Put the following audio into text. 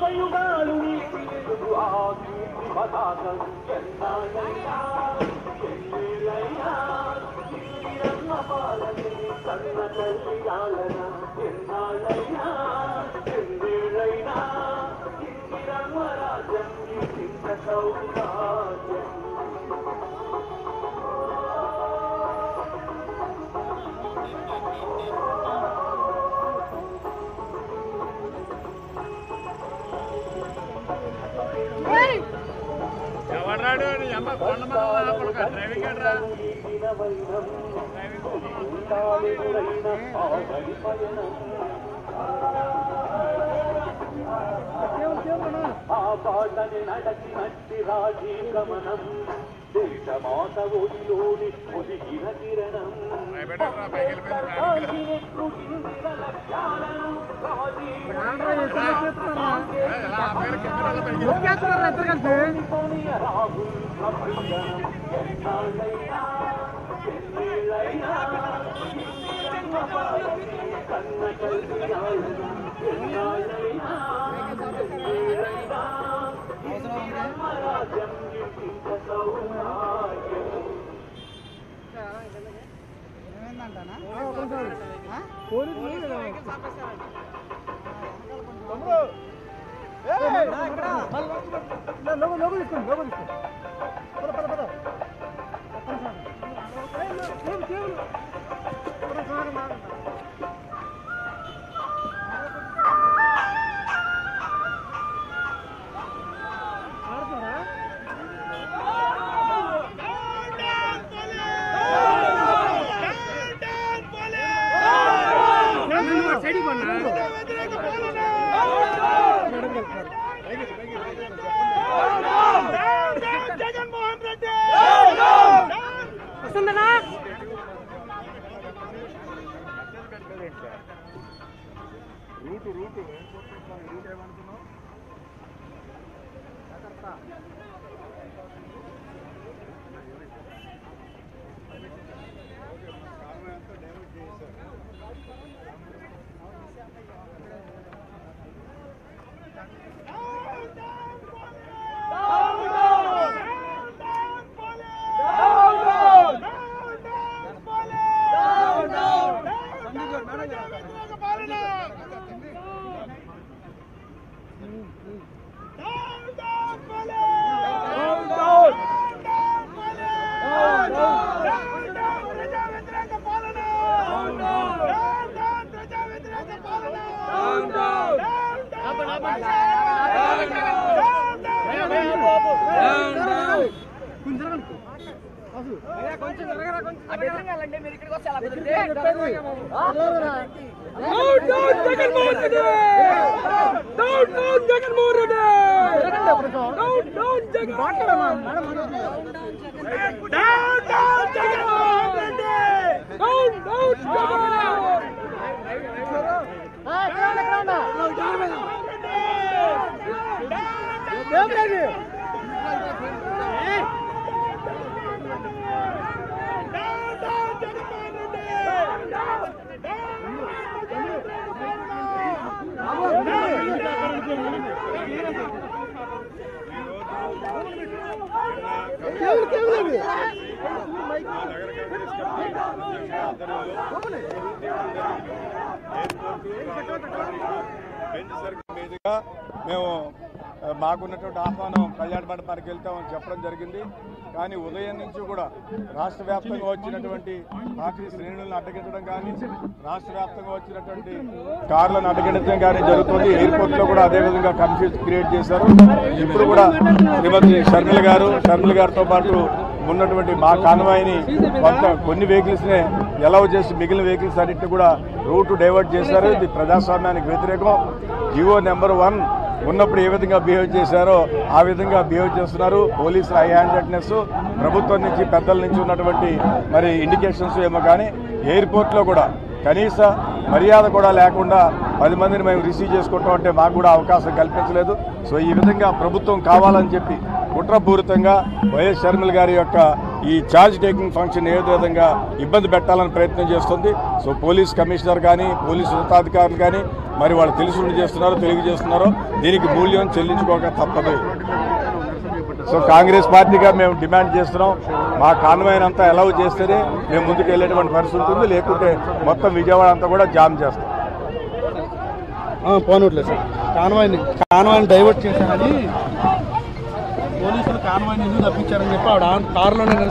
యుగయుగాలు నిలిపినెదుగు ఆ కీర్తి పతాకం ఎన్నాళ్ళైనా ఎన్నేళ్ళైనా ఇందిరమ్మ పాలనే కన్న తల్లి ఆలన ఎన్నాళ్ళైనా ఎన్నేళ్ళైనా ఇందిరమ్మ రాజ్యం ఇంత సౌభాగ్యం ఎవడాడు నీ అమ్మ కొండ మీద ఆపడక డ్రైవింగ్ ఏంట్రా ఆ బాటని నడచినట్టి రాజీగమనం దేశమాత ఒడిలోని ఒదిగిన కిరణం భయపెట్టరా పైకి వెళ్ళిపోయింది కాల్చినట్లు ఇందిర లక్ష్యాలను రాజీవ ఎలా ఆ పేరు కింద వాళ్ళ పైకి వెళ్ళిపోయింది. సోనియ రాహుల్ అభియానం ఎన్నాళ్ళైనా ఎన్నేళ్ళైనా ఇందిరమ్మ పాలనే కన్న కళ్యాణం ఎన్నాళ్ళైనా ఎన్నేళ్ళైనా ఇందిరమ్మ రాజ్యం ఇంత సౌభాగ్యం రూటు రూటు రూట్ ఏమనుకున్నావు బెంచ్ సర్కిల్ మీదుగా మేము ఆ, మాకున్నటువంటి ఆహ్వానం కళ్యాణ మండపానికి వెళ్తామని చెప్పడం జరిగింది కానీ ఉదయం నుంచి కూడా రాష్ట్ర వ్యాప్తంగా వచ్చినటువంటి పార్టీ శ్రేణులను అడ్డగించడం కానీ రాష్ట్ర వ్యాప్తంగా వచ్చినటువంటి కార్లను అడ్డగించడం కానీ జరుగుతుంది ఎయిర్పోర్ట్ లో కూడా అదేవిధంగా కన్ఫ్యూజ్ క్రియేట్ చేశారు ఇప్పుడు కూడా శ్రీమతి షర్మిల గారు షర్మిల గారితో పాటు ఉన్నటువంటి మా కాన్వాయ్ని కొంత కొన్ని వెహికల్స్ నే ఎలవ్ చేసి మిగిలిన వెహికల్స్ అన్నింటినీ కూడా రూట్ డైవర్ట్ చేశారు ఇది ప్రజాస్వామ్యానికి వ్యతిరేకం జివో నెంబర్ వన్ ఉన్నప్పుడు ఏ విధంగా బిహేవ్ చేశారో ఆ విధంగా బిహేవ్ చేస్తున్నారు పోలీసుల హై హ్యాండెడ్నెస్ ప్రభుత్వం నుంచి పెద్దల నుంచి ఉన్నటువంటి మరి ఇండికేషన్స్ ఏమో కానీ ఎయిర్పోర్ట్లో కూడా కనీస మర్యాద కూడా లేకుండా పది మందిని మేము రిసీవ్ చేసుకుంటాం అంటే మాకు కూడా అవకాశం కల్పించలేదు సో ఈ విధంగా ప్రభుత్వం కావాలని చెప్పి కుట్రపూరితంగా వైఎస్ షర్మిల గారి యొక్క ఈ ఛార్జ్ టేకింగ్ ఫంక్షన్ ఏ విధంగా ఇబ్బంది పెట్టాలని ప్రయత్నం చేస్తుంది సో పోలీస్ కమిషనర్ కానీ పోలీసు ఉన్నతాధికారులు కానీ మరి వాళ్ళు తెలిసి ఉండి చేస్తున్నారో తెలియ చేస్తున్నారో దీనికి మూల్యం చెల్లించుకోక తప్పదు సో కాంగ్రెస్ పార్టీగా మేము డిమాండ్ చేస్తున్నాం మా కాన్వాయ్ అంతా అలౌ చేస్తేనే మేము ముందుకు వెళ్ళేటువంటి పరిస్థితి ఉంటుంది లేకుంటే మొత్తం విజయవాడ అంతా కూడా జామ్ చేస్తాం పోనట్లేదు సార్ కాన్వాయ్ని కాన్వాయ్ని డైవర్ట్ చేశారని పోలీసులు కాన్వాయ్ని ఎందుకు తప్పించారని చెప్పి ఆవిడ కారులోనే